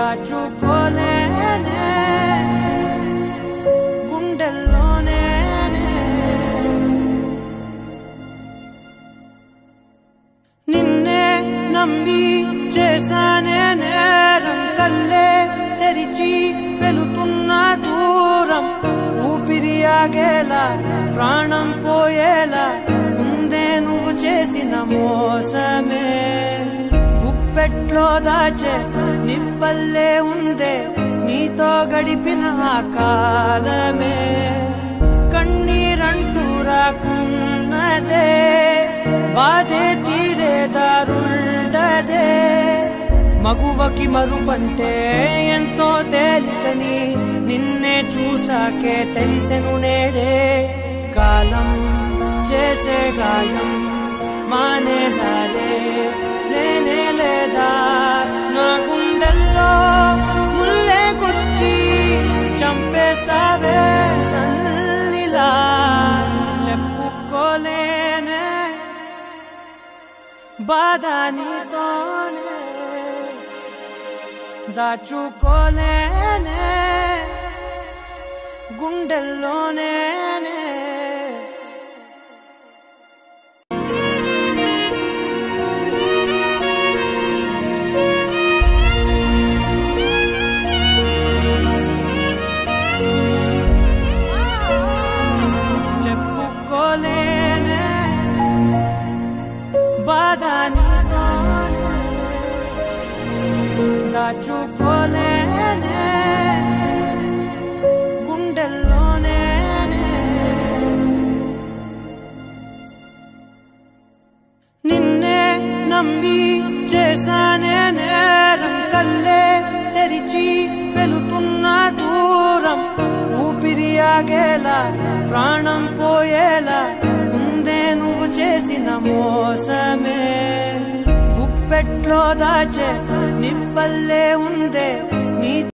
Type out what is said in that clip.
దాచుకోలేనే గుండెల్లోనే నిన్నే నమ్మి చేశానే నేరం కల్లే తెరిచి వెళుతున్న దూరం ఊపిరి ఆగేలా ప్రాణం పోయేలా ముందే నువ్వు చేసిన మోసమే గుప్పెట్లో దాచే నిప్పల్లే ఉందే నీతో గడిపిన ఆ కాలమే కన్నీరంటూ రాకున్నదే బాధే తీరే దారుండదే మగువకి మరుపంటే ఎంతో తేలికని నిన్నే చూసాకే తెలిసెను నేడే కాలం చేసే గాయం మానేదాలే లేనే లేదా నా గుండెల్లో ముల్లే గుచ్చి చంపేశావే నన్నిలా చెప్పుకోలేనే బాధ నీతోనే దాచుకోలేనే గుండెల్లోనే చెప్పుకోలేనే బాధ నీతోనే దాచుకోలేనే గుండెల్లోనే నిన్నే నమ్మి చేశానే నేరం కల్లే తెరిచి వెళుతున్న దూరం ఊపిరి ఆగేలా ప్రాణం పోయేలా ముందే నువ్వు చేసిన మోసమే గుప్పెట్లో దాచే నిప్పల్లే ఉందే నీ